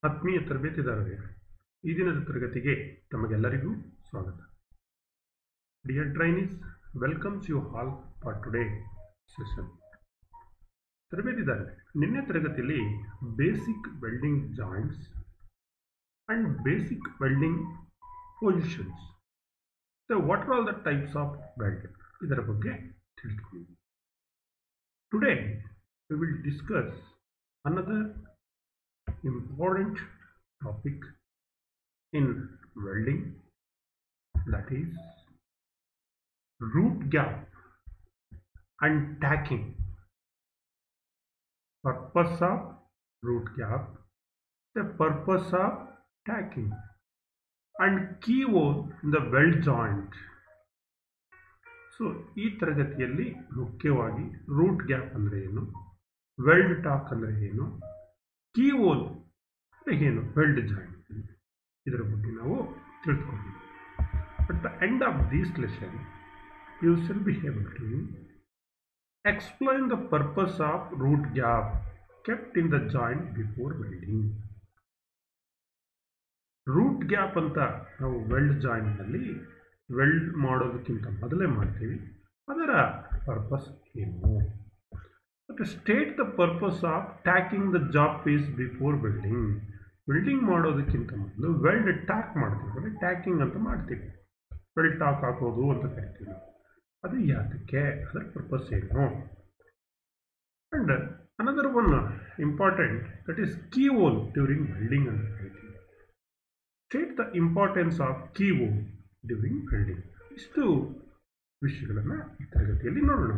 ಆತ್ಮೀಯ ತರಬೇತಿದಾರರೇ ಈ ದಿನದ ತರಗತಿಗೆ ತಮಗೆಲ್ಲರಿಗೂ ಸ್ವಾಗತ dear trainees welcomes you all for today session ತರಬೇತಿದಾರರೇ ನಿನ್ನೆ ತರಗತಿಯಲ್ಲಿ basic welding joints and basic welding positions what are all the types of welding ಇದರ ಬಗ್ಗೆ ತಿಳಿದುಕೊಂಡಿದ್ವಿ today we will discuss another important topic in welding that is root gap and tacking purpose of root gap the purpose of tacking and key hole in the weld joint so ಈ ತರಗತಿಯಲ್ಲಿ ಮುಖ್ಯವಾಗಿ root gap ಅಂದರೆ ಏನು weld talk ಅಂದರೆ ಏನು key ಓಲ್ ಅಂದರೆ ಏನು weld joint ಇದರ ಬಗ್ಗೆ ನಾವು ತಿಳ್ಕೊಂಡಿದ್ದೀವಿ at the end of this lesson you shall be able to explain the purpose of root gap kept in the joint before welding root gap ಅಂತ ನಾವು ವೆಲ್ಡ್ ಜಾಯಿಂಟ್ನಲ್ಲಿ ವೆಲ್ಡ್ ಮಾಡೋದಕ್ಕಿಂತ ಮೊದಲೇ ಮಾಡ್ತೀವಿ ಅದರ ಪರ್ಪಸ್ ಏನು ಮತ್ತು state the purpose of tacking the job piece before welding welding ಮಾಡೋದಕ್ಕಿಂತ ಮೊದಲು ವೆಲ್ಡ್ ಟ್ಯಾಕ್ ಮಾಡ್ತೀವಿ ಅಂದರೆ ಟ್ಯಾಕಿಂಗ್ ಅಂತ ಮಾಡ್ತೀವಿ ವೆಲ್ಡ್ ಟಾಕ್ ಹಾಕೋದು ಅಂತ ಕರಿತೀವಿ ನಾವು ಅದು ಯಾತಕ್ಕೆ ಅದರ ಪರ್ಪಸ್ ಏನು and another one important that is keyhole during welding ಅಂತ ಕರಿತೀವಿ state the importance of keyhole during welding ಇಷ್ಟು ವಿಷಯಗಳನ್ನು ಈ ತರಗತಿಯಲ್ಲಿ ನೋಡೋಣ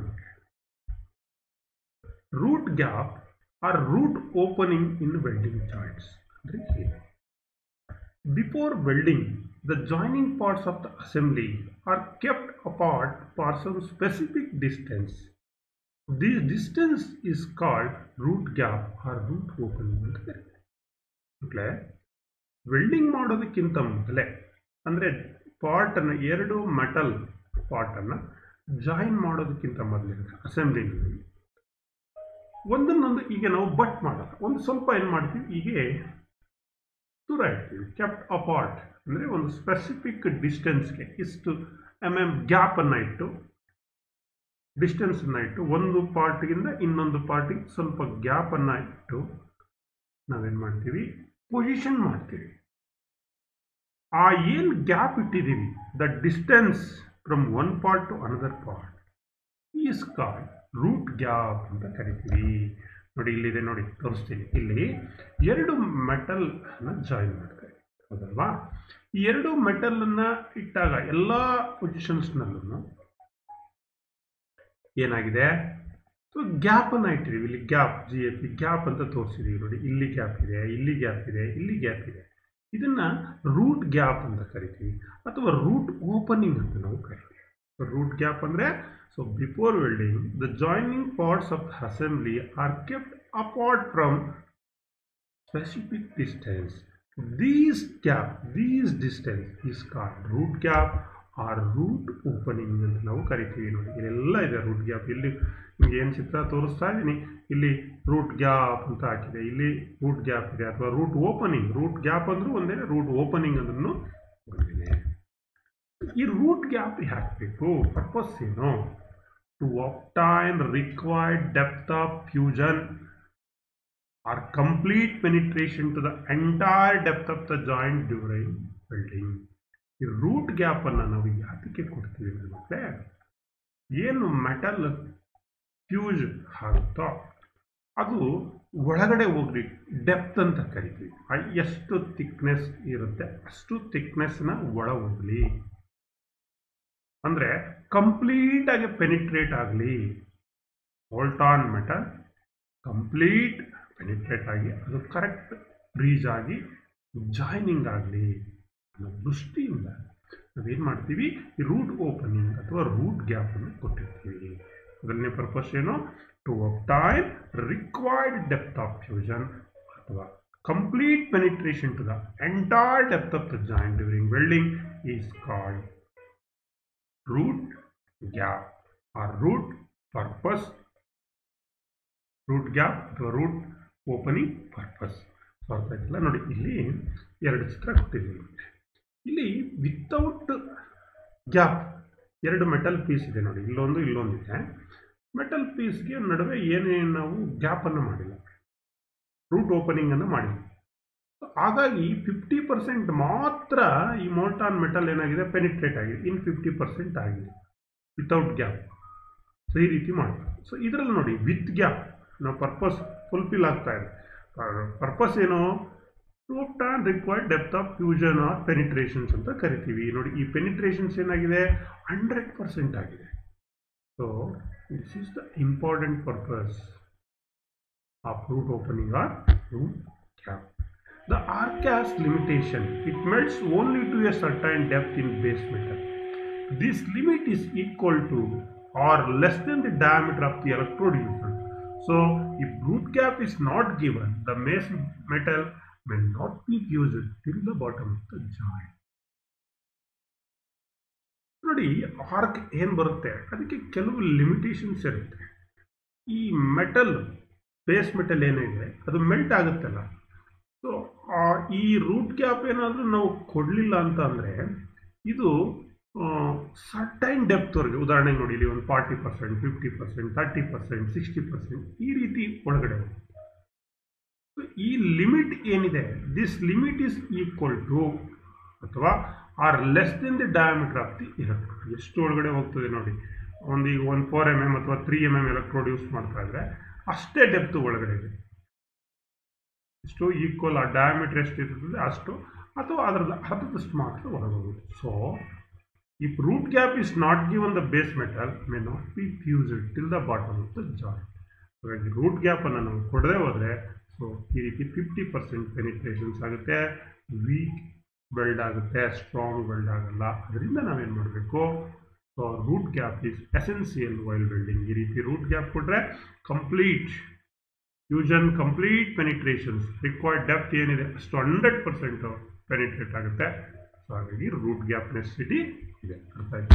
root gap or root opening in welding joints ಅಂದರೆ ಏನು before welding the joining parts of the assembly are kept apart for some specific distance this distance is called root gap or root opening ಅಂತ ಕರೀತಾರೆ welding ಮಾಡೋದಕ್ಕಿಂತ ಮೊದಲೇ ಅಂದರೆ ಪಾರ್ಟನ್ನು ಎರಡು metal ಪಾರ್ಟನ್ನು join ಮಾಡೋದಕ್ಕಿಂತ ಮೊದಲೇ ಅಸೆಂಬ್ಲಿನಲ್ಲಿ ಒಂದನ್ನೊಂದು ಈಗ ನಾವು ಬಟ್ ಮಾಡಲ್ಲ ಒಂದು ಸ್ವಲ್ಪ ಏನು ಮಾಡ್ತೀವಿ ಹೀಗೆ ದೂರ ಇಡ್ತೀವಿ ಕೆಪ್ಟ್ ಅಪಾರ್ಟ್ ಅಂದರೆ ಒಂದು ಸ್ಪೆಸಿಫಿಕ್ ಡಿಸ್ಟೆನ್ಸ್ಗೆ ಇಷ್ಟು ಎಮ್ ಎಮ್ ಗ್ಯಾಪನ್ನು ಇಟ್ಟು ಡಿಸ್ಟೆನ್ಸನ್ನು ಇಟ್ಟು ಒಂದು ಪಾರ್ಟಿಗಿಂತ ಇನ್ನೊಂದು ಪಾರ್ಟಿಗೆ ಸ್ವಲ್ಪ ಗ್ಯಾಪನ್ನು ಇಟ್ಟು ನಾವೇನು ಮಾಡ್ತೀವಿ ಪೊಸಿಷನ್ ಮಾಡ್ತೀವಿ ಆ ಏನು ಗ್ಯಾಪ್ ಇಟ್ಟಿದ್ದೀವಿ the distance from one part to another part is called root gap ಅಂತ ಕರಿತೀವಿ ನೋಡಿ ಇಲ್ಲಿದೆ ನೋಡಿ ತೋರಿಸ್ತೀನಿ ಇಲ್ಲಿ ಎರಡು ಮೆಟಲ್ ಜಾಯಿನ್ ಮಾಡ್ತಾರೆ ಹೌದಲ್ವಾ ಈ ಎರಡು ಮೆಟಲನ್ನು ಇಟ್ಟಾಗ ಎಲ್ಲ ಪೊಸಿಷನ್ಸ್ನಲ್ಲೂ ಏನಾಗಿದೆ ಸೊ ಗ್ಯಾಪನ್ನು ಇಟ್ಟಿದ್ದೀವಿ ಇಲ್ಲಿ gap G A P gap ಅಂತ ತೋರಿಸಿದ್ದೀವಿ ನೋಡಿ ಇಲ್ಲಿ ಗ್ಯಾಪ್ ಇದೆ ಇಲ್ಲಿ ಗ್ಯಾಪ್ ಇದೆ ಇಲ್ಲಿ ಗ್ಯಾಪ್ ಇದೆ ಇದನ್ನು ರೂಟ್ ಗ್ಯಾಪ್ ಅಂತ ಕರಿತೀವಿ ಅಥವಾ ರೂಟ್ ಓಪನಿಂಗ್ ಅಂತ ನಾವು ಕರಿತೀವಿ ರೂಟ್ ಗ್ಯಾಪ್ ಅಂದರೆ so before welding the joining parts of the assembly are kept apart from specific distance these gap these distance is called root gap or root opening ಅಂತ ನಾವು ಕರಿತೀವಿ ನೋಡಿ ಇಲ್ಲೆಲ್ಲ ಇದೆ ರೂಟ್ ಗ್ಯಾಪ್ ಇಲ್ಲಿ ನಿಮಗೆ ಏನು ಚಿತ್ರ ತೋರಿಸ್ತಾ ಇದ್ದೀನಿ ಇಲ್ಲಿ ರೂಟ್ ಗ್ಯಾಪ್ ಅಂತ ಹಾಕಿದೆ ಇಲ್ಲಿ ರೂಟ್ ಗ್ಯಾಪ್ ಇದೆ ಅಥವಾ ರೂಟ್ ಓಪನಿಂಗ್ ರೂಟ್ ಗ್ಯಾಪ್ ಅಂದರೂ ಒಂದೇ ರೂಟ್ ಓಪನಿಂಗ್ ಅಂದ್ರೂ ಬಂದಿದೆ ಈ ರೂಟ್ ಗ್ಯಾಪ್ ಹಾಕಬೇಕು ಪರ್ಪಸ್ ಏನು to obtain required depth of fusion or complete penetration to the entire depth of the joint during welding ಈ ರೂಟ್ ಗ್ಯಾಪನ್ನು ನಾವು ಯಾತಕ್ಕೆ ಕೊಡ್ತೀವಿ ಅಂದರೆ ಏನು ಮೆಟಲ್ ಫ್ಯೂಸ್ ಆಗುತ್ತೋ ಅದು ಒಳಗಡೆ ಹೋಗ್ಲಿ ಡೆಪ್ತ್ ಅಂತ ಕರಿತೀವಿ ಎಷ್ಟು ಥಿಕ್ನೆಸ್ ಇರುತ್ತೆ ಅಷ್ಟು ಥಿಕ್ನೆಸ್ನ ಒಳ ಹೋಗಲಿ ಅಂದರೆ ಕಂಪ್ಲೀಟಾಗಿ ಪೆನಿಟ್ರೇಟ್ ಆಗಲಿ ಆನ್ ಮೆಟಲ್ ಕಂಪ್ಲೀಟ್ ಪೆನಿಟ್ರೇಟ್ ಆಗಿ ಅದು ಕರೆಕ್ಟ್ ಬ್ರೀಜ್ ಆಗಿ ಜಾಯ್ನಿಂಗ್ ಆಗಲಿ ಅನ್ನೋ ದೃಷ್ಟಿಯಿಂದ ನಾವೇನು ಮಾಡ್ತೀವಿ ಈ ರೂಟ್ ಓಪನಿಂಗ್ ಅಥವಾ ರೂಟ್ ಗ್ಯಾಪನ್ನು ಕೊಟ್ಟಿರ್ತೀವಿ ಮೊದಲನೇ ಪರ್ಪಸ್ ಏನು to obtain required depth of fusion ಅಥವಾ complete penetration to the entire depth of the joint during welding is called root gap or root purpose root gap ಅಥವಾ ರೂಟ್ ಓಪನಿಂಗ್ ಪರ್ಪಸ್ ಅರ್ಥ ಆಗಿಲ್ಲ ನೋಡಿ ಇಲ್ಲಿ ಎರಡು ಚಿತ್ರ ಕೊಟ್ಟಿದ್ದೀನಿ ಇಲ್ಲಿ ವಿತೌಟ್ ಗ್ಯಾಪ್ ಎರಡು ಮೆಟಲ್ ಪೀಸ್ ಇದೆ ನೋಡಿ ಇಲ್ಲೊಂದು ಇಲ್ಲೊಂದಿದೆ ಮೆಟಲ್ ಪೀಸ್ಗೆ ನಡುವೆ ಏನೇನು ನಾವು ಗ್ಯಾಪನ್ನು ಮಾಡಿಲ್ಲ ರೂಟ್ ಓಪನಿಂಗನ್ನು ಮಾಡಿಲ್ಲ ಹಾಗಾಗಿ ಫಿಫ್ಟಿ ಪರ್ಸೆಂಟ್ ಮಾತ್ರ ಈ ಮೋಲ್ಟಾನ್ ಮೆಟಲ್ ಏನಾಗಿದೆ ಪೆನಿಟ್ರೇಟ್ ಆಗಿದೆ ಇನ್ ಫಿಫ್ಟಿ ಪರ್ಸೆಂಟ್ ಆಗಿದೆ ವಿತೌಟ್ ಗ್ಯಾಪ್ ಸೊ ಈ ರೀತಿ ಮಾಡ್ತಾರೆ ಸೊ ಇದರಲ್ಲಿ ನೋಡಿ ವಿತ್ ಗ್ಯಾಪ್ ನಾವು ಪರ್ಪಸ್ ಫುಲ್ಫಿಲ್ ಆಗ್ತಾ ಇದೆ ಪರ್ಪಸ್ ಏನು to on required depth of fusion or penetrations ಅಂತ ಕರಿತೀವಿ ನೋಡಿ ಈ ಪೆನಿಟ್ರೇಷನ್ಸ್ ಏನಾಗಿದೆ ಹಂಡ್ರೆಡ್ ಪರ್ಸೆಂಟ್ ಆಗಿದೆ so this is the important purpose of root opening or root gap The RCAS limitation, it melts only to a certain depth in base metal. This limit is equal to or less than the diameter of the electrode used. So, if root gap is not given, the base metal may not be fused till the bottom of the joint. ನೋಡಿ arc ಏನು ಬರುತ್ತೆ ಅದಕ್ಕೆ ಕೆಲವು limitations ಇರುತ್ತೆ ಈ metal base metal ಏನಿದೆ ಅದು melt ಆಗುತ್ತಲ್ಲ ಸೊ ಈ ರೂಟ್ ಗ್ಯಾಪ್ ಏನಾದರೂ ನಾವು ಕೊಡಲಿಲ್ಲ ಅಂತ ಅಂದರೆ ಇದು ಸರ್ಟೈನ್ ಡೆಪ್ತ್ವರೆಗೆ ಉದಾಹರಣೆಗೆ ನೋಡಿ ಇಲ್ಲಿ ಒಂದು forty percent fifty percent thirty percent sixty percent ಈ ರೀತಿ ಒಳಗಡೆ ಈ ಲಿಮಿಟ್ ಏನಿದೆ this limit is equal to ಅಥವಾ or less than the diameter of the electrode ಎಷ್ಟು ಒಳಗಡೆ ಹೋಗ್ತದೆ ನೋಡಿ ಒಂದು ಈಗ ಒಂದು ಫೋರ್ ಎಮ್ ಎಮ್ ಅಥವಾ three M M electrode use ಮಾಡ್ತಾ ಇದ್ರೆ ಅಷ್ಟೇ ಡೆಪ್ತ್ ಒಳಗಡೆ ಇದೆ ಎಷ್ಟು ಈಕ್ವಲ್ ಆ ಡಯಾಮೀಟರ್ ಎಷ್ಟು ಇರ್ತದೆ ಅಷ್ಟು ಅಥವಾ ಅದರಲ್ಲಿ ಅರ್ಧದಷ್ಟು ಮಾತ್ರ ಹೊರಗೋಗುತ್ತೆ so if root gap is not given the base metal may not be fused till the bottom of the joint ಹಾಗಾಗಿ ರೂಟ್ ಗ್ಯಾಪನ್ನು ನಾವು ಕೊಡದೆ ಹೋದರೆ ಸೊ ಈ ರೀತಿ ಫಿಫ್ಟಿ ಪರ್ಸೆಂಟ್ ಪೆನಿಟ್ರೇಷನ್ಸ್ ಆಗುತ್ತೆ ವೀಕ್ ವೆಲ್ಡ್ ಆಗುತ್ತೆ ಸ್ಟ್ರಾಂಗ್ ವೆಲ್ಡ್ ಆಗಲ್ಲ ಅದರಿಂದ ನಾವೇನು ಮಾಡಬೇಕು so root gap is essential while welding ಈ ರೀತಿ ರೂಟ್ ಗ್ಯಾಪ್ ಕೊಟ್ಟರೆ complete fusion complete penetrations required depth ಏನಿದೆ ಅಷ್ಟು ಹಂಡ್ರೆಡ್ ಪರ್ಸೆಂಟ್ ಪೆನಿಟ್ರೇಟ್ ಆಗುತ್ತೆ ಸೊ ಹಾಗಾಗಿ ರೂಟ್ ಗ್ಯಾಪ್ ನೆಸಿಟಿ ಇದೆ ಅರ್ಥ ಆಯ್ತು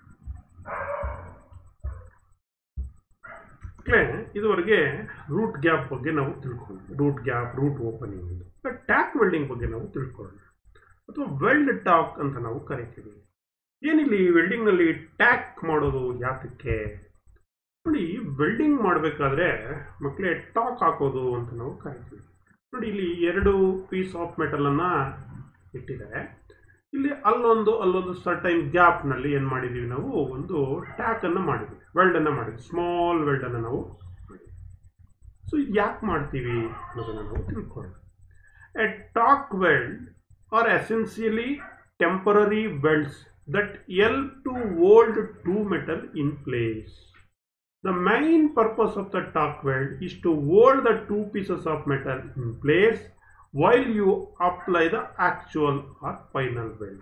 ಮಕ್ಕಳೇ ಇದುವರೆಗೆ ರೂಟ್ ಗ್ಯಾಪ್ ಬಗ್ಗೆ ನಾವು ತಿಳ್ಕೊಂಡ್ವಿ root gap root opening tack welding ಬಗ್ಗೆ ನಾವು ತಿಳ್ಕೊಳ್ಳೋಣ ಅಥವಾ ವೆಲ್ಡ್ ಟಾಕ್ ಅಂತ ನಾವು ಕರಿತೀವಿ ಏನಿಲ್ಲಿ ವೆಲ್ಡಿಂಗ್ನಲ್ಲಿ ಟ್ಯಾಕ್ ಮಾಡೋದು ಯಾತಕ್ಕೆ ನೋಡಿ ವೆಲ್ಡಿಂಗ್ ಮಾಡಬೇಕಾದ್ರೆ ಮಕ್ಕಳೇ ಟಾಕ್ ಹಾಕೋದು ಅಂತ ನಾವು ಕರಿತೀವಿ ನೋಡಿ ಇಲ್ಲಿ ಎರಡು ಪೀಸ್ ಆಫ್ ಮೆಟಲನ್ನು ಇಟ್ಟಿದ್ದಾರೆ ಇಲ್ಲಿ ಅಲ್ಲೊಂದು ಅಲ್ಲೊಂದು ಸರ್ಟೈನ್ ಗ್ಯಾಪ್ನಲ್ಲಿ ಏನು ಮಾಡಿದ್ದೀವಿ ನಾವು ಒಂದು ಟ್ಯಾಕನ್ನು ಮಾಡಿದ್ವಿ ವೆಲ್ಡನ್ನು ಮಾಡಿದ್ವಿ ಸ್ಮಾಲ್ ವೆಲ್ಡನ್ನು ನಾವು ಮಾಡಿದ್ವಿ ಸೊ ಯಾಕೆ ಮಾಡ್ತೀವಿ ಅನ್ನೋದನ್ನು ನಾವು ತಿಳ್ಕೊಳ್ಳೋಣ a tack weld are essentially temporary welds that help to hold two metal in place The main purpose of the torque weld is to hold the two pieces of metal in place while you apply the actual or final weld.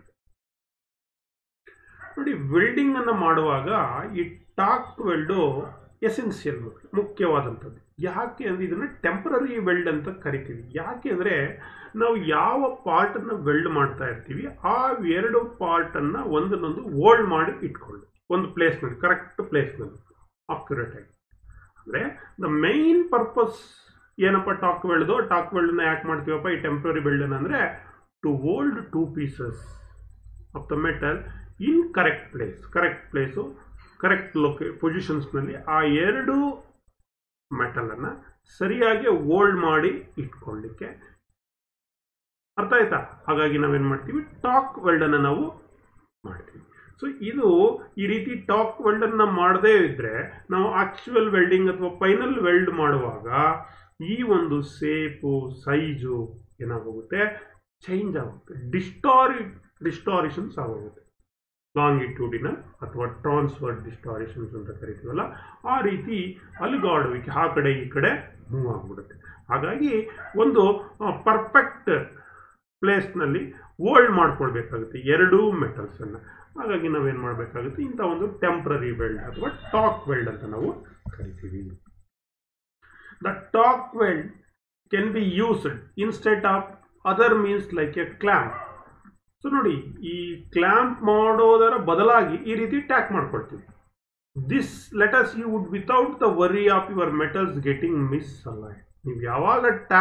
ನೋಡಿ welding ಅನ್ನು ಮಾಡುವಾಗ ಈ talk weld essential ಮುಖ್ಯವಾದಂಥದ್ದು ಯಾಕೆ ಅಂದರೆ ಇದನ್ನು temporary weld ಅಂತ ಕರಿತೀವಿ ಯಾಕೆ ಅಂದರೆ ನಾವು ಯಾವ ಪಾರ್ಟನ್ನು ವೆಲ್ಡ್ ಮಾಡ್ತಾ ಇರ್ತೀವಿ ಆ ಎರಡು ಪಾರ್ಟನ್ನು ಒಂದನ್ನೊಂದು ಓಲ್ಡ್ ಮಾಡಿ ಇಟ್ಕೊಳ್ಳಿ ಒಂದು ಪ್ಲೇಸ್ನಲ್ಲಿ ಕರೆಕ್ಟ್ ಪ್ಲೇಸ್ನಲ್ಲಿ ಅಕ್ಯುರೇಟ್ ಆಗಿ ಅಂದರೆ ದ ಮೈನ್ ಪರ್ಪಸ್ ಏನಪ್ಪ ಟಾಕ್ ವೆಲ್ಡ್ದು ಟಾಕ್ ವೆಲ್ಡನ್ನ ಯಾಕೆ ಮಾಡ್ತೀವಪ್ಪ ಈ ಟೆಂಪ್ರರಿ ವೆಲ್ಡನ್ನ ಅಂದರೆ to hold two pieces of the metal in correct place correct place correct ಲೊಕೇ ಪೊಸಿಷನ್ಸ್ನಲ್ಲಿ ಆ ಎರಡು ಮೆಟಲನ್ನು ಸರಿಯಾಗಿ ಹೋಲ್ಡ್ ಮಾಡಿ ಇಟ್ಕೊಳ್ಳಿಕ್ಕೆ ಅರ್ಥ ಆಯ್ತಾ ಹಾಗಾಗಿ ನಾವೇನು ಮಾಡ್ತೀವಿ ಟಾಕ್ ವೆಲ್ಡನ್ನು ನಾವು ಮಾಡ್ತೀವಿ ಸೊ ಇದು ಈ ರೀತಿ ಟಾಕ್ ವೆಲ್ಡನ್ನು ಮಾಡದೇ ಇದ್ದರೆ ನಾವು ಆಕ್ಚುಯಲ್ ವೆಲ್ಡಿಂಗ್ ಅಥವಾ ಫೈನಲ್ ವೆಲ್ಡ್ ಮಾಡುವಾಗ ಈ ಒಂದು ಸೇಪು ಸೈಜು ಏನಾಗೋಗುತ್ತೆ ಚೇಂಜ್ ಆಗುತ್ತೆ ಡಿಸ್ಟಾರಿ ಡಿಸ್ಟಾರಿಷನ್ಸ್ ಆಗೋಗುತ್ತೆ ಲಾಂಗಿಟ್ಯೂಡಿನಲ್ ಅಥವಾ ಟ್ರಾನ್ಸ್ಫರ್ ಡಿಸ್ಟಾರಿಷನ್ಸ್ ಅಂತ ಕರಿತೀವಲ್ಲ ಆ ರೀತಿ ಅಲುಗಾಡುವಿಕೆ ಆ ಕಡೆ ಈ ಕಡೆ ಮೂವ್ ಆಗಿಬಿಡುತ್ತೆ ಹಾಗಾಗಿ ಒಂದು ಪರ್ಫೆಕ್ಟ್ ಪ್ಲೇಸ್ನಲ್ಲಿ ಓಲ್ಡ್ ಮಾಡ್ಕೊಳ್ಬೇಕಾಗುತ್ತೆ ಎರಡೂ ಮೆಟಲ್ಸನ್ನು ಹಾಗಾಗಿ ನಾವೇನು ಮಾಡಬೇಕಾಗುತ್ತೆ ಇಂಥ ಒಂದು ಟೆಂಪ್ರರಿ ವೆಲ್ಡ್ ಅಥವಾ ಟಾಕ್ ವೆಲ್ಡ್ ಅಂತ ನಾವು ಕರಿತೀವಿ the tack weld can be used instead of other means like a clamp so ನೋಡಿ ಈ ಕ್ಲ್ಯಾಂಪ್ ಮಾಡೋದರ ಬದಲಾಗಿ ಈ ರೀತಿ ಟ್ಯಾಕ್ ಮಾಡ್ಕೊಳ್ತೀವಿ this lets you would without the worry of your metals getting miss ಅಲ್ಲ ನೀವು ಯಾವಾಗ ಟ್ಯಾಕ್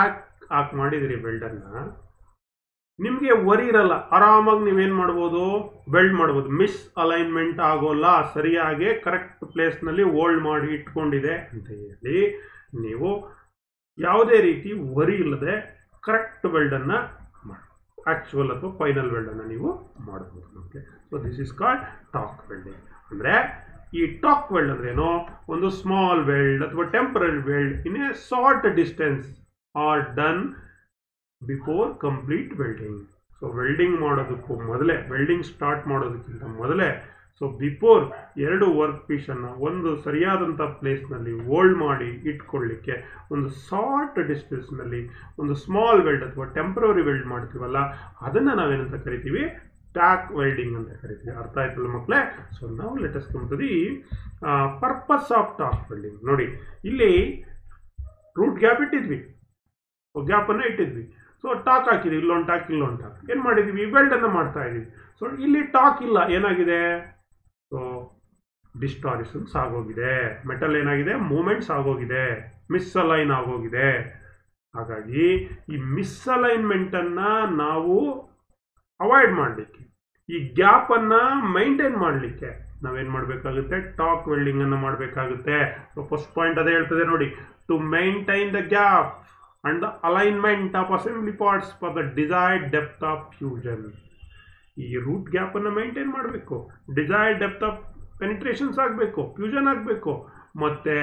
ಹಾಕಿ ಮಾಡಿದಿರಿ ವೆಲ್ಡನ್ನ ನಿಮಗೆ ವರಿ ಇರಲ್ಲ ಆರಾಮಾಗಿ ನೀವೇನು ಮಾಡ್ಬೋದು ವೆಲ್ಡ್ ಮಾಡ್ಬೋದು ಮಿಸ್ ಅಲೈನ್ಮೆಂಟ್ ಆಗೋಲ್ಲ ಸರಿಯಾಗಿ ಕರೆಕ್ಟ್ ಪ್ಲೇಸ್ನಲ್ಲಿ ಹೋಲ್ಡ್ ಮಾಡಿ ಇಟ್ಕೊಂಡಿದೆ ಅಂತ ಹೇಳಿ ನೀವು ಯಾವುದೇ ರೀತಿ ವರಿ ಇಲ್ಲದೆ ಕರೆಕ್ಟ್ ವೆಲ್ಡನ್ನು ಮಾಡಿ ಆ್ಯಕ್ಚುವಲ್ ಅಥವಾ ಫೈನಲ್ ವೆಲ್ಡನ್ನು ನೀವು ಮಾಡ್ಬೋದು ನಮಗೆ so this is called tack welding ಅಂದರೆ ಈ ಟಾಕ್ ವೆಲ್ಡ್ ಅಂದ್ರೇನು ಒಂದು ಸ್ಮಾಲ್ ವೆಲ್ಡ್ ಅಥವಾ temporary weld in a short distance are done before complete welding so welding ಮಾಡೋದಕ್ಕೂ ಮೊದಲೇ ವೆಲ್ಡಿಂಗ್ ಸ್ಟಾರ್ಟ್ ಮಾಡೋದಕ್ಕಿಂತ ಮೊದಲೇ ಸೊ ಬಿಫೋರ್ ಎರಡು ವರ್ಕ್ ಪೀಸನ್ನು ಒಂದು ಸರಿಯಾದಂಥ ಪ್ಲೇಸ್ನಲ್ಲಿ ಹೋಲ್ಡ್ ಮಾಡಿ ಇಟ್ಕೊಳ್ಳಿಕ್ಕೆ ಒಂದು ಶಾರ್ಟ್ ಡಿಸ್ಟೆನ್ಸ್ನಲ್ಲಿ ಒಂದು ಸ್ಮಾಲ್ ವೆಲ್ಡ್ ಅಥವಾ ಟೆಂಪ್ರವರಿ ವೆಲ್ಡ್ ಮಾಡ್ತೀವಲ್ಲ ಅದನ್ನು ನಾವೇನಂತ ಕರಿತೀವಿ ಟ್ಯಾಕ್ ವೆಲ್ಡಿಂಗ್ ಅಂತ ಕರಿತೀವಿ ಅರ್ಥ ಆಯ್ತಲ್ಲ ಮಕ್ಕಳೇ ಸೊ ನಾವು let us come to the purpose of tack welding ನೋಡಿ ಇಲ್ಲಿ ರೂಟ್ ಗ್ಯಾಪ್ ಇಟ್ಟಿದ್ವಿ ಗ್ಯಾಪನ್ನು ಇಟ್ಟಿದ್ವಿ ಸೊ ಟಾಕ್ ಹಾಕಿದ್ವಿ ಇಲ್ಲೊಂದು ಟಾಕ್ ಇಲ್ಲೊಂದು ಟಾಕ್ ಏನು ಮಾಡಿದ್ವಿ ವೆಲ್ಡನ್ನು ಮಾಡ್ತಾ ಇದ್ವಿ ಸೊ ಇಲ್ಲಿ ಟಾಕ್ ಇಲ್ಲ ಏನಾಗಿದೆ ಸೊ ಡಿಸ್ಟಾರಿಸನ್ಸ್ ಆಗೋಗಿದೆ ಮೆಟಲ್ ಏನಾಗಿದೆ ಮೂಮೆಂಟ್ಸ್ ಆಗೋಗಿದೆ ಮಿಸ್ಅಲೈನ್ ಆಗೋಗಿದೆ ಹಾಗಾಗಿ ಈ ಮಿಸ್ಅಲೈನ್ಮೆಂಟನ್ನು ನಾವು ಅವಾಯ್ಡ್ ಮಾಡಲಿಕ್ಕೆ ಈ ಗ್ಯಾಪನ್ನು ಮೈಂಟೈನ್ ಮಾಡಲಿಕ್ಕೆ ನಾವೇನು ಮಾಡಬೇಕಾಗುತ್ತೆ ಟಾಕ್ ವೆಲ್ಡಿಂಗನ್ನು ಮಾಡಬೇಕಾಗುತ್ತೆ ಸೊ ಫಸ್ಟ್ ಪಾಯಿಂಟ್ ಅದೇ ಹೇಳ್ತದೆ ನೋಡಿ to maintain the gap and the alignment of assembly parts for the desired depth of fusion ಈ ರೂಟ್ ಗ್ಯಾಪನ್ನು ಮೈಂಟೈನ್ ಮಾಡಬೇಕು ಡಿಸೈರ್ಡ್ ಡೆಪ್ತ್ ಆಫ್ ಪೆನಿಟ್ರೇಷನ್ಸ್ ಆಗಬೇಕು ಫ್ಯೂಷನ್ ಆಗಬೇಕು ಮತ್ತು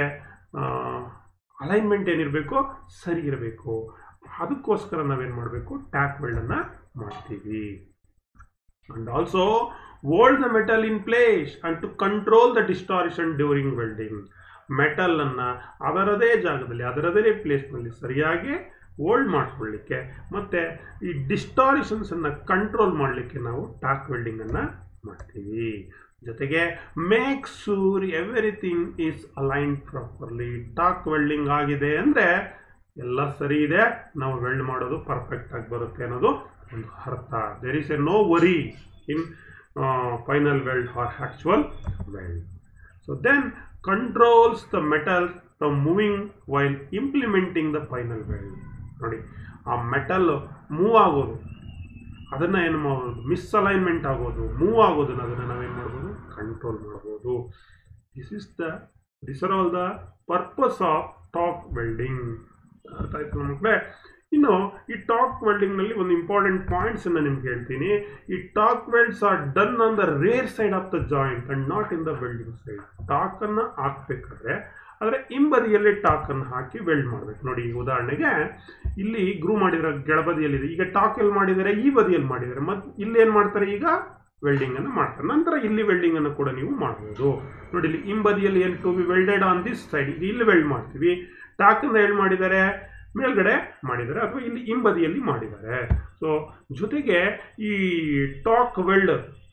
ಅಲೈನ್ಮೆಂಟ್ ಏನಿರಬೇಕು ಸರಿ ಇರಬೇಕು ಅದಕ್ಕೋಸ್ಕರ ನಾವೇನು ಮಾಡಬೇಕು ಟ್ಯಾಕ್ ವೆಲ್ಡನ್ನು ಮಾಡ್ತೀವಿ and also hold the metal in place and to control the distortion during welding ಮೆಟಲನ್ನು ಅದರದೇ ಜಾಗದಲ್ಲಿ ಅದರದೇ ಪ್ಲೇಸ್ನಲ್ಲಿ ಸರಿಯಾಗಿ ಓಲ್ಡ್ ಮಾಡ್ಕೊಳ್ಳಿಕ್ಕೆ ಮತ್ತು ಈ ಡಿಸ್ಟಾರಿಷನ್ಸನ್ನು ಕಂಟ್ರೋಲ್ ಮಾಡಲಿಕ್ಕೆ ನಾವು ಟಾಕ್ ವೆಲ್ಡಿಂಗನ್ನು ಮಾಡ್ತೀವಿ ಜೊತೆಗೆ make sure everything is align properly tack welding ಆಗಿದೆ ಅಂದರೆ ಎಲ್ಲ ಸರಿ ಇದೆ ನಾವು ವೆಲ್ಡ್ ಮಾಡೋದು ಪರ್ಫೆಕ್ಟ್ ಆಗಿ ಬರುತ್ತೆ ಅನ್ನೋದು ಒಂದು ಅರ್ಥ there is a no worry in final weld or actual weld so then controls the metal from moving while implementing the final weld ನೋಡಿ ಆ ಮೆಟಲ್ ಮೂವ್ ಆಗೋದು ಅದನ್ನು ಏನು ಮಾಡೋದು ಮಿಸ್ಅಲೈನ್ಮೆಂಟ್ ಆಗೋದು ಮೂವ್ ಆಗೋದನ್ನ ಅದನ್ನು ನಾವೇನು ಮಾಡ್ಬೋದು ಕಂಟ್ರೋಲ್ ಮಾಡ್ಬೋದು this is the this are all the purpose of tack welding ಅರ್ಥ ಆಯ್ತು ಮಕ್ಕಳೇ ಇನ್ನು ಈ ಟಾಕ್ ವೆಲ್ಡಿಂಗ್ನಲ್ಲಿ ಒಂದು ಇಂಪಾರ್ಟೆಂಟ್ ಪಾಯಿಂಟ್ಸನ್ನು ನಿಮ್ಗೆ ಹೇಳ್ತೀನಿ ಈ tack welds are done on the rear side of the joint and not in the welding side ಟಾಕನ್ನು ಹಾಕ್ಬೇಕಾದ್ರೆ ಆದರೆ ಹಿಂಬದಿಯಲ್ಲಿ ಟಾಕನ್ನು ಹಾಕಿ ವೆಲ್ಡ್ ಮಾಡಬೇಕು ನೋಡಿ ಈಗ ಉದಾಹರಣೆಗೆ ಇಲ್ಲಿ ಗ್ರೂ ಮಾಡಿದ್ರೆ ಕೆಳಬದಿಯಲ್ಲಿದೆ ಈಗ ಟಾಕ್ ಎಲ್ಲಿ ಮಾಡಿದರೆ ಈ ಬದಿಯಲ್ಲಿ ಮಾಡಿದ್ದಾರೆ ಮತ್ತು ಇಲ್ಲಿ ಏನು ಮಾಡ್ತಾರೆ ಈಗ ವೆಲ್ಡಿಂಗನ್ನು ಮಾಡ್ತಾರೆ ನಂತರ ಇಲ್ಲಿ ವೆಲ್ಡಿಂಗನ್ನು ಕೂಡ ನೀವು ಮಾಡ್ಬೋದು ನೋಡಿ ಇಲ್ಲಿ ಹಿಂಬದಿಯಲ್ಲಿ ಏನು to be welded on this side ಇದು ಇಲ್ಲಿ ವೆಲ್ಡ್ ಮಾಡ್ತೀವಿ ಟಾಕನ್ನು ಎಲ್ಲಿ ಮಾಡಿದ್ದಾರೆ ಮೇಲ್ಗಡೆ ಮಾಡಿದ್ದಾರೆ ಅಥವಾ ಇಲ್ಲಿ ಹಿಂಬದಿಯಲ್ಲಿ ಮಾಡಿದ್ದಾರೆ ಸೊ ಜೊತೆಗೆ ಈ ಟಾಕ್ ವೆಲ್ಡ್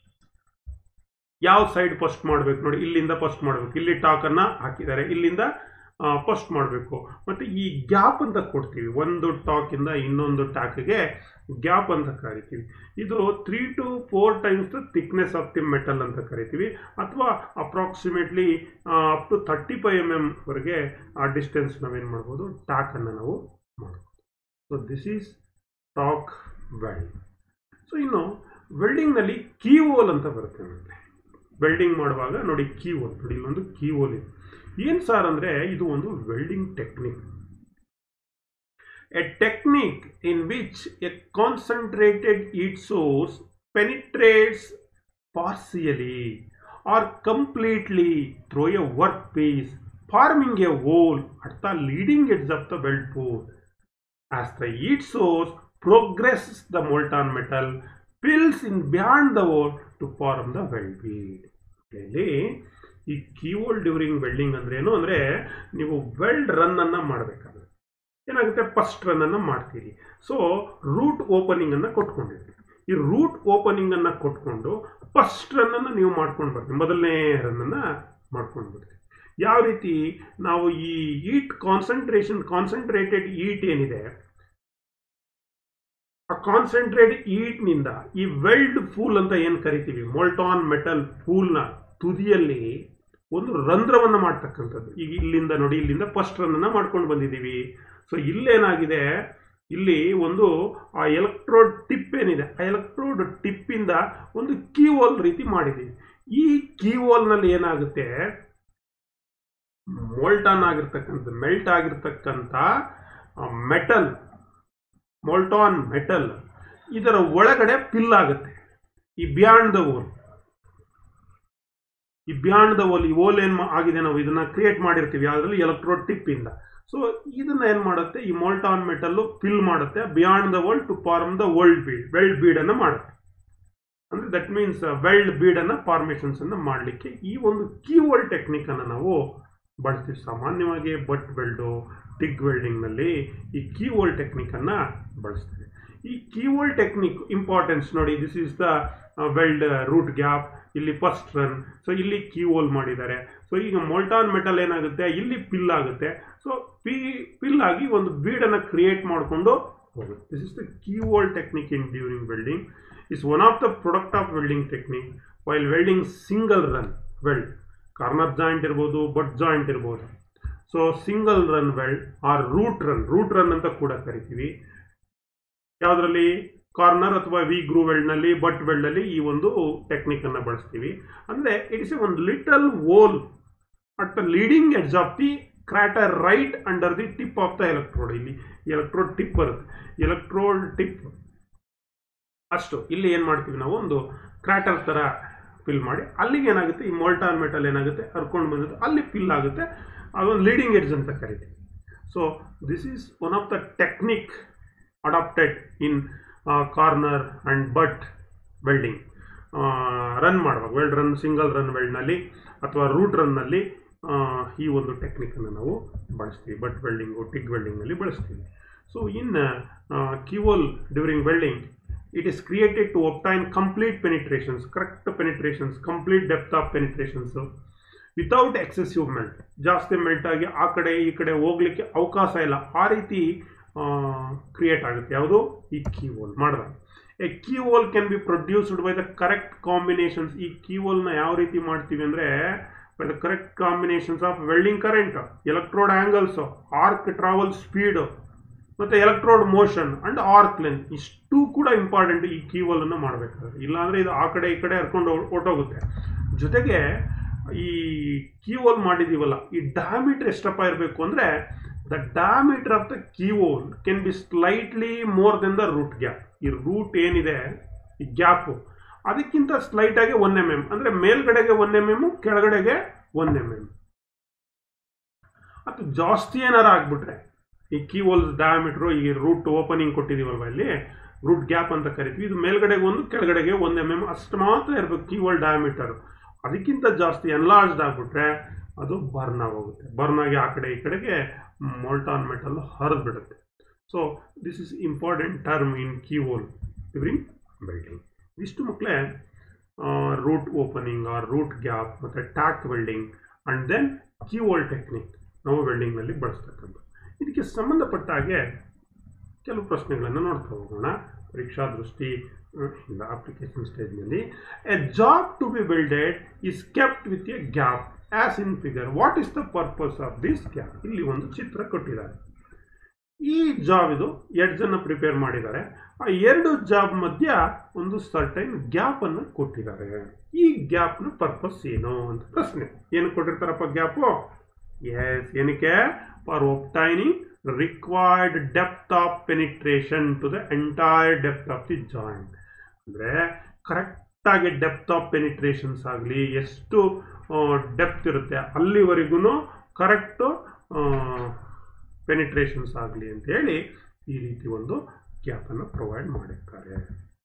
ಯಾವ ಸೈಡ್ ಫಸ್ಟ್ ಮಾಡಬೇಕು ನೋಡಿ ಇಲ್ಲಿಂದ ಫಸ್ಟ್ ಮಾಡಬೇಕು ಇಲ್ಲಿ ಟಾಕನ್ನು ಹಾಕಿದ್ದಾರೆ ಇಲ್ಲಿಂದ ಫಸ್ಟ್ ಮಾಡಬೇಕು ಮತ್ತು ಈ ಗ್ಯಾಪ್ ಅಂತ ಕೊಡ್ತೀವಿ ಒಂದು ಟಾಕಿಂದ ಇನ್ನೊಂದು ಟಾಕಿಗೆ ಗ್ಯಾಪ್ ಅಂತ ಕರಿತೀವಿ ಇದು three to four times the thickness of the metal ಅಂತ ಕರಿತೀವಿ ಅಥವಾ approximately up to thirty five M ಎಮ್ವರೆಗೆ ಆ ಡಿಸ್ಟೆನ್ಸ್ ನಾವೇನು ಮಾಡ್ಬೋದು ಟಾಕನ್ನು ನಾವು ಮಾಡ್ಬೋದು so this is tack weld so ಇನ್ನು ವೆಲ್ಡಿಂಗ್ನಲ್ಲಿ ಕೀ ಹೋಲ್ ಅಂತ ಬರುತ್ತೆ ನಮಗೆ ವೆಲ್ಡಿಂಗ್ ಮಾಡುವಾಗ ನೋಡಿ ಕೀ ಹೋಲ್ ನೋಡಿ ಇಲ್ಲೊಂದು ಕೀ ಹೋಲ್ ಇದೆ ಏನು ಸರ್ ಅಂದರೆ ಇದು ಒಂದು welding technique a technique in which a concentrated heat source penetrates partially or completely through a work piece forming a hole at the leading edge of the weld pool as the heat source progress the molten metal fills in beyond the hole to form the weld bead ಇಲ್ಲಿ ಈ keyhole during welding ಅಂದ್ರೆ ಏನು ಅಂದರೆ ನೀವು weld ರನ್ನನ್ನು ಮಾಡಬೇಕಾಗುತ್ತೆ ಏನಾಗುತ್ತೆ first ರನ್ನನ್ನು ಮಾಡ್ತೀರಿ so root ಓಪನಿಂಗನ್ನು ಕೊಟ್ಕೊಂಡಿರ್ತೀವಿ ಈ ರೂಟ್ ಓಪನಿಂಗನ್ನು ಕೊಟ್ಕೊಂಡು ಫಸ್ಟ್ ರನ್ನನ್ನು ನೀವು ಮಾಡ್ಕೊಂಡು ಬರ್ತೀವಿ ಮೊದಲನೇ ರನ್ನನ್ನು ಮಾಡ್ಕೊಂಡು ಬರ್ತೀವಿ ಯಾವ ರೀತಿ ನಾವು ಈ ಈಟ್ ಕಾನ್ಸಂಟ್ರೇಷನ್ ಕಾನ್ಸಂಟ್ರೇಟೆಡ್ ಈಟ್ ಏನಿದೆ ಆ ಕಾನ್ಸಂಟ್ರೇಟ್ ಈಟ್ನಿಂದ ಈ ವೆಲ್ಡ್ ಫೂಲ್ ಅಂತ ಏನು ಕರಿತೀವಿ ಮೋಲ್ಟಾನ್ ಮೆಟಲ್ ಫೂಲ್ನ ತುದಿಯಲ್ಲಿ ಒಂದು ರಂಧ್ರವನ್ನು ಮಾಡ್ತಕ್ಕಂಥದ್ದು ಈಗ ಇಲ್ಲಿಂದ ನೋಡಿ ಇಲ್ಲಿಂದ ಫಸ್ಟ್ ರನ್ನನ್ನು ಮಾಡ್ಕೊಂಡು ಬಂದಿದ್ದೀವಿ ಸೊ ಇಲ್ಲೇನಾಗಿದೆ ಇಲ್ಲಿ ಒಂದು ಆ ಎಲೆಕ್ಟ್ರೋಡ್ ಟಿಪ್ ಏನಿದೆ ಆ ಎಲೆಕ್ಟ್ರೋಡ್ ಟಿಪ್ಪಿಂದ ಒಂದು ಕೀವೋಲ್ ರೀತಿ ಮಾಡಿದ್ದೀವಿ ಈ ಕೀವೋಲ್ನಲ್ಲಿ ಏನಾಗುತ್ತೆ ಮೋಲ್ಟಾನ್ ಆಗಿರ್ತಕ್ಕಂಥ ಮೆಲ್ಟ್ ಆಗಿರ್ತಕ್ಕಂಥ ಮೆಟಲ್ ಮೋಲ್ಟಾನ್ ಮೆಟಲ್ ಇದರ ಒಳಗಡೆ ಪಿಲ್ ಆಗುತ್ತೆ ಈ ಬಿಯಾಂಡ್ ದ ಓಲ್ ಈ ಬಿಯಾಂಡ್ ದ ಓಲ್ ಈ ಓಲ್ ಏನ್ ಮಾ- ಆಗಿದೆ ನಾವು ಇದನ್ನ ಕ್ರಿಯೇಟ್ ಮಾಡಿರ್ತೀವಿ ಅದರಲ್ಲಿ ಎಲೆಕ್ಟ್ರೋಡ್ ಟಿಪ್ ಇಂದ ಸೊ ಇದನ್ನ ಏನ್ ಮಾಡುತ್ತೆ ಈ ಮೋಲ್ಟಾನ್ ಮೆಟಲ್ ಫಿಲ್ ಮಾಡುತ್ತೆ beyond the weld to form the weld bead weld bead ಅನ್ನ ಮಾಡುತ್ತೆ ಅಂದ್ರೆ ದಟ್ ಮೀನ್ಸ್ ವೆಲ್ಡ್ ಬೀಡ್ ಅನ್ನ ಫಾರ್ಮೇಶನ್ಸ್ ಅನ್ನ ಮಾಡಲಿಕ್ಕೆ ಈ ಒಂದು ಕೀವೋಲ್ಡ್ ಟೆಕ್ನಿಕ್ ಅನ್ನ ನಾವು ಬಳಸ್ತೀವಿ ಸಾಮಾನ್ಯವಾಗಿ ಬಟ್ ವೆಲ್ಡು ಟಿಗ್ ವೆಲ್ಡಿಂಗ್ ನಲ್ಲಿ ಈ ಕೀವೋಲ್ ಟೆಕ್ನಿಕ್ ಅನ್ನ ಬಳಸ್ತೀವಿ ಈ ಕೀವೋಲ್ ಟೆಕ್ನಿಕ್ ಇಂಪಾರ್ಟೆನ್ಸ್ ನೋಡಿ this is the weld root gap ಇಲ್ಲಿ ಫಸ್ಟ್ ರನ್ ಸೊ ಇಲ್ಲಿ ಕೀವೋಲ್ ಮಾಡಿದ್ದಾರೆ ಸೊ ಈಗ ಮೋಲ್ಟಾನ್ ಮೆಟಲ್ ಏನಾಗುತ್ತೆ ಇಲ್ಲಿ ಪಿಲ್ ಆಗುತ್ತೆ ಸೊ ಪಿ ಪಿಲ್ ಆಗಿ ಒಂದು ಬೀಡನ್ನು ಕ್ರಿಯೇಟ್ ಮಾಡಿಕೊಂಡು ಹೋಗುತ್ತೆ this is the keyhole technique in during welding is one of the product of welding technique while welding single run weld corner joint ಇರ್ಬೋದು ಬಟ್ ಜಾಯಿಂಟ್ ಇರ್ಬೋದು so single run weld or root run root run ಅಂತ ಕೂಡ ಕರಿತೀವಿ ಯಾವುದರಲ್ಲಿ corner ಅಥವಾ V ಗ್ರೂ ವೆಲ್ಡ್ನಲ್ಲಿ but ವೆಲ್ಡಲ್ಲಿ ಈ ಒಂದು technique ಅನ್ನ ಬಳಸ್ತೀವಿ ಅಂದ್ರೆ ಇಟ್ ಇಸ್ ಎ ಒಂದು little hole at the leading edge of the crater right under the tip of the electrode ಇಲ್ಲಿ ಎಲೆಕ್ಟ್ರೋಡ್ ಟಿಪ್ ಬರುತ್ತೆ ಎಲೆಕ್ಟ್ರೋಡ್ ಟಿಪ್ ಅಷ್ಟು ಇಲ್ಲಿ ಏನು ಮಾಡ್ತೀವಿ ನಾವು ಒಂದು ಕ್ರಾಟರ್ ಥರ ಫಿಲ್ ಮಾಡಿ ಅಲ್ಲಿಗೆ ಏನಾಗುತ್ತೆ ಈ ಮೋಲ್ಟಾನ್ ಮೆಟಲ್ ಏನಾಗುತ್ತೆ ಹರ್ಕೊಂಡು ಬಂದಿರುತ್ತೆ ಅಲ್ಲಿ ಫಿಲ್ ಆಗುತ್ತೆ ಅದೊಂದು ಲೀಡಿಂಗ್ ಎಡ್ಜ್ ಅಂತ ಕರಿತೀವಿ so this is one of the technique adapted in corner and butt welding run ಮಾಡುವಾಗ ವೆಲ್ಡ್ ರನ್ ಸಿಂಗಲ್ ರನ್ ವೆಲ್ಡ್ನಲ್ಲಿ ಅಥವಾ ರೂಟ್ ರನ್ನಲ್ಲಿ ಈ ಒಂದು ಟೆಕ್ನಿಕನ್ನು ನಾವು ಬಳಸ್ತೀವಿ ಬಟ್ ವೆಲ್ಡಿಂಗು ಟಿಗ್ ವೆಲ್ಡಿಂಗ್ನಲ್ಲಿ ಬಳಸ್ತೀವಿ so in keyhole during welding it is created to obtain complete penetrations, correct penetrations, complete depth of penetrations without excessive melt ಜಾಸ್ತಿ ಮೆಲ್ಟ್ ಆಗಿ ಆ ಕಡೆ ಈ ಕಡೆ ಹೋಗ್ಲಿಕ್ಕೆ ಅವಕಾಶ ಇಲ್ಲ ಆ ರೀತಿ ಕ್ರಿಯೇಟ್ ಆಗುತ್ತೆ ಯಾವುದು ಈ ಕೀವೋಲ್ ಮಾಡಿದಾಗ a keyhole can be produced by the correct combinations ಈ ಕೀವೋಲ್ನ ಯಾವ ರೀತಿ ಮಾಡ್ತೀವಿ ಅಂದರೆ by the correct combinations of welding current electrode angles arc travel speed ಮತ್ತು electrode motion and arc length ಇಷ್ಟು ಕೂಡ ಇಂಪಾರ್ಟೆಂಟ್ ಈ ಕೀವಲ್ ಅನ್ನು ಮಾಡಬೇಕಾದ್ರೆ ಇಲ್ಲಾಂದ್ರೆ ಇದು ಆ ಕಡೆ ಈ ಕಡೆ ಹರ್ಕೊಂಡು ಹೊಟ್ಟೋಗುತ್ತೆ ಜೊತೆಗೆ ಈ ಕೀವೋಲ್ ಮಾಡಿದೀವಲ್ಲ ಈ ಡಯಾಮೀಟರ್ ಎಷ್ಟಪ್ಪ ಇರಬೇಕು ಅಂದರೆ the diameter of the keyhole can be slightly more than the root gap ಈ ರೂಟ್ ಏನಿದೆ ಈ ಗ್ಯಾಪು ಅದಕ್ಕಿಂತ ಸ್ಲೈಟ್ ಆಗಿ ಒನ್ ಎಮ್ ಎಮ್ ಅಂದರೆ ಮೇಲ್ಗಡೆಗೆ ಒನ್ ಎಮ್ ಎಮ್ ಕೆಳಗಡೆಗೆ ಒನ್ ಎಮ್ ಎಮ್ ಅದು ಜಾಸ್ತಿ ಏನಾರು ಆಗ್ಬಿಟ್ರೆ ಈ ಕೀವೋಲ್ ಡಯಾಮೀಟ್ರು ಈ ರೂಟ್ ಓಪನಿಂಗ್ ಕೊಟ್ಟಿದ್ದೀವಲ್ವ ಇಲ್ಲಿ ರೂಟ್ ಗ್ಯಾಪ್ ಅಂತ ಕರಿತೀವಿ ಇದು ಮೇಲ್ಗಡೆಗೆ ಒಂದು ಕೆಳಗಡೆಗೆ ಒಂದು ಎಮ್ ಎಮ್ ಅಷ್ಟು ಮಾತ್ರ ಇರಬೇಕು ಕೀವೋಲ್ ಡಯಾಮೀಟರ್ ಅದಕ್ಕಿಂತ ಜಾಸ್ತಿ ಎನ್ಲಾರ್ಜ್ಡ್ ಆಗಿಬಿಟ್ರೆ ಅದು ಬರ್ನ್ ಆಗೋಗುತ್ತೆ ಬರ್ನ್ ಆಗಿ ಆ ಕಡೆ ಈ ಕಡೆಗೆ ಮೋಲ್ಟಾನ್ ಮೆಟಲ್ ಹರಿದು ಬಿಡುತ್ತೆ so this is important term in keyhole during welding ಇಷ್ಟು ಮಕ್ಕಳೇ root opening or root gap ಮತ್ತು tack welding and then keyhole technique ನಾವು ವೆಲ್ಡಿಂಗ್ನಲ್ಲಿ ಬಳಸ್ತಕ್ಕಂಥ ಇದಕ್ಕೆ ಸಂಬಂಧಪಟ್ಟ ಹಾಗೆ ಕೆಲವು ಪ್ರಶ್ನೆಗಳನ್ನು ನೋಡ್ತಾ ಹೋಗೋಣ ಪರೀಕ್ಷಾ ದೃಷ್ಟಿ ಇಲ್ಲ ಅಪ್ಲಿಕೇಶನ್ ಸ್ಟೇಜ್ನಲ್ಲಿ a job to be builded is kept with a gap as in figure what is the purpose of this gap ಇಲ್ಲಿ ಒಂದು ಚಿತ್ರ ಕೊಟ್ಟಿದ್ದಾರೆ ಈ ಜಾಬ್ ಇದು ಎರಡು ಜನ ಪ್ರಿಪೇರ್ ಮಾಡಿದ್ದಾರೆ ಆ ಎರಡು ಜಾಬ್ ಮಧ್ಯ ಒಂದು ಸರ್ಟೈನ್ ಗ್ಯಾಪ್ ಅನ್ನು ಕೊಟ್ಟಿದ್ದಾರೆ ಈ ಗ್ಯಾಪ್ನ ಪರ್ಪಸ್ ಏನು ಅಂತ ಪ್ರಶ್ನೆ ಏನು ಕೊಟ್ಟಿರ್ತಾರಪ್ಪ ಗ್ಯಾಪು ಎಸ್ ಏನಕ್ಕೆ for obtaining required depth of penetration to the entire depth of the joint ಅಂದರೆ ಕರೆಕ್ಟಾಗಿ ಡೆಪ್ತ್ ಆಫ್ ಪೆನಿಟ್ರೇಷನ್ಸ್ ಆಗಲಿ ಎಷ್ಟು ಡೆಪ್ತ್ ಇರುತ್ತೆ ಅಲ್ಲಿವರೆಗೂ ಕರೆಕ್ಟು ಪೆನಿಟ್ರೇಷನ್ಸ್ ಆಗಲಿ ಅಂತೇಳಿ ಈ ರೀತಿ ಒಂದು ಗ್ಯಾಪನ್ನು ಪ್ರೊವೈಡ್ ಮಾಡಿರ್ತಾರೆ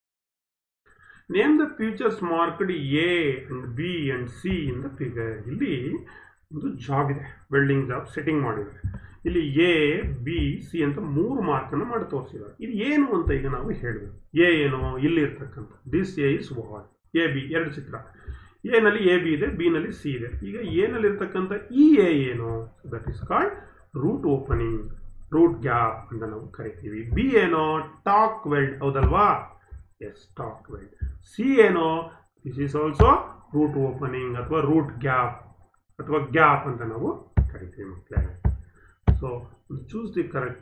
name the features marked A and B and C in the figure ಇಲ್ಲಿ ಒಂದು ಜಾಬ್ ಇದೆ ವೆಲ್ಡಿಂಗ್ ಜಾಬ್ ಸೆಟ್ಟಿಂಗ್ ಮಾಡಿದ್ದಾರೆ ಇಲ್ಲಿ ಎ ಬಿ ಸಿ ಅಂತ ಮೂರು ಮಾರ್ಕನ್ನು ಮಾಡಿ ತೋರಿಸಿದ್ದಾರೆ ಇದು ಏನು ಅಂತ ಈಗ ನಾವು ಹೇಳಬೇಕು ಎ ಏನು ಇಲ್ಲಿ ಇರ್ತಕ್ಕಂಥ this A is wall A B ಎರಡು ಚಿತ್ರ ಎನಲ್ಲಿ ಎ ಬಿ ಇದೆ ಬಿ ನಲ್ಲಿ ಸಿ ಇದೆ ಈಗ ಎನಲ್ಲಿ ಇರ್ತಕ್ಕಂಥ ಈ ಎ ಏನು that is called root opening root gap ಅಂತ ನಾವು ಕರಿತೀವಿ ಬಿ ಏನೋ ಟಾಕ್ ವೆಲ್ಡ್ ಹೌದಲ್ವಾ ಎಸ್ ಟಾಕ್ ವೆಲ್ಡ್ ಸಿ ಏನೋ this is also root opening ಅಥವಾ ರೂಟ್ ಗ್ಯಾಪ್ ಅಥವಾ ಗ್ಯಾಪ್ ಅಂತ ನಾವು ಕರಿತೀವಿ ಮಕ್ಕಳೇ so choose the correct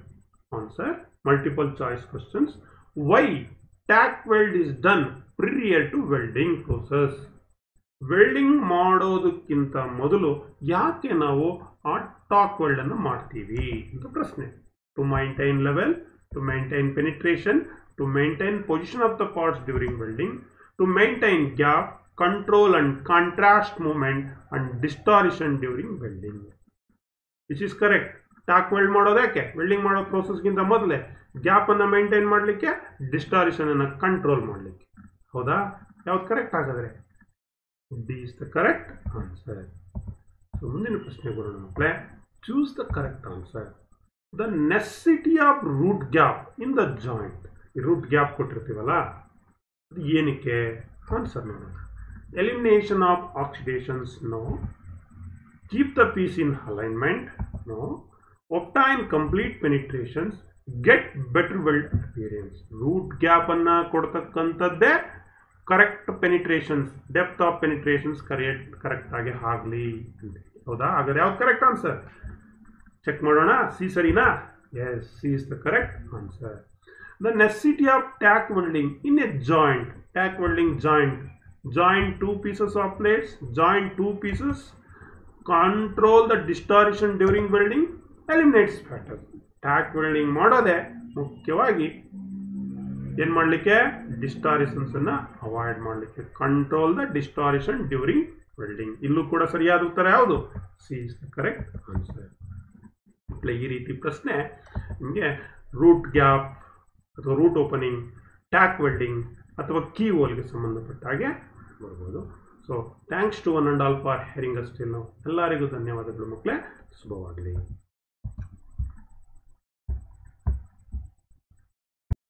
answer multiple choice questions why tack weld is done prior to welding process welding ಮಾಡೋದಕ್ಕಿಂತ ಮೊದಲು ಯಾಕೆ ನಾವು ಆ ಟಾಕ್ ವೆಲ್ಡ್ ಅನ್ನು ಮಾಡ್ತೀವಿ ಅಂತ ಪ್ರಶ್ನೆ to maintain level to maintain penetration to maintain position of the parts during welding to maintain gap control and contrast moment and distortion during welding which is correct tack weld ಮಾಡೋದು ಯಾಕೆ welding ಮಾಡೋ ಪ್ರೋಸೆಸ್ಗಿಂತ ಮೊದಲೇ gap ಅನ್ನು maintain ಮಾಡಲಿಕ್ಕೆ ಡಿಸ್ಟಾರಿಷನ್ ಅನ್ನು control ಮಾಡಲಿಕ್ಕೆ ಹೌದಾ ಯಾವ್ದು ಕರೆಕ್ಟ್ ಹಾಗಾದ್ರೆ D is the correct answer so ಮುಂದಿನ ಪ್ರಶ್ನೆ ಬರೋಣ ಮಕ್ಕಳೇ choose the correct answer the necessity of root gap in the joint ಈ ರೂಟ್ ಗ್ಯಾಪ್ ಕೊಟ್ಟಿರ್ತೀವಲ್ಲ ಅದು ಏನಕ್ಕೆ ಆನ್ಸರ್ ನೋಡೋಣ elimination of oxidations no keep the piece in alignment no obtain complete penetrations get better weld appearance root gap ಅನ್ನ ಕೊಡ್ತಕ್ಕಂಥದ್ದೇ correct penetrations depth of penetrations correct correct ಆಗಿ ಆಗಲಿ ಅಂತ ಹೌದಾ ಹಾಗಾದ್ರೆ ಯಾವ್ದು ಕರೆಕ್ಟ್ ಆನ್ಸರ್ ಚೆಕ್ ಮಾಡೋಣ ಸಿ ಸರಿನಾ yes C is the correct answer the necessity of tack welding in a joint tack welding joint joint two pieces of plates joint two pieces control the distortion during welding eliminates factor tack welding ಮಾಡೋದೇ ಮುಖ್ಯವಾಗಿ ಏನು ಮಾಡಲಿಕ್ಕೆ distortions ಅನ್ನ avoid ಮಾಡಲಿಕ್ಕೆ control the distortion during welding ಇಲ್ಲೂ ಕೂಡ ಸರಿಯಾದ ಉತ್ತರ ಯಾವುದು C is the correct answer ಈ ರೀತಿ ಪ್ರಶ್ನೆ ನಿಮಗೆ ರೂಟ್ ಗ್ಯಾಪ್ ಅಥವಾ ರೂಟ್ ಓಪನಿಂಗ್ ಟ್ಯಾಕ್ ವೆಲ್ಡಿಂಗ್ ಅಥವಾ ಕೀ ಹೋಲ್ಗೆ ಸಂಬಂಧಪಟ್ಟ ಹಾಗೆ ಬರ್ಬೋದು so thanks to one and all for hearing us till ನಾವು ಎಲ್ಲರಿಗೂ ಧನ್ಯವಾದಗಳು ಮಕ್ಕಳೇ ಶುಭವಾಗಲಿ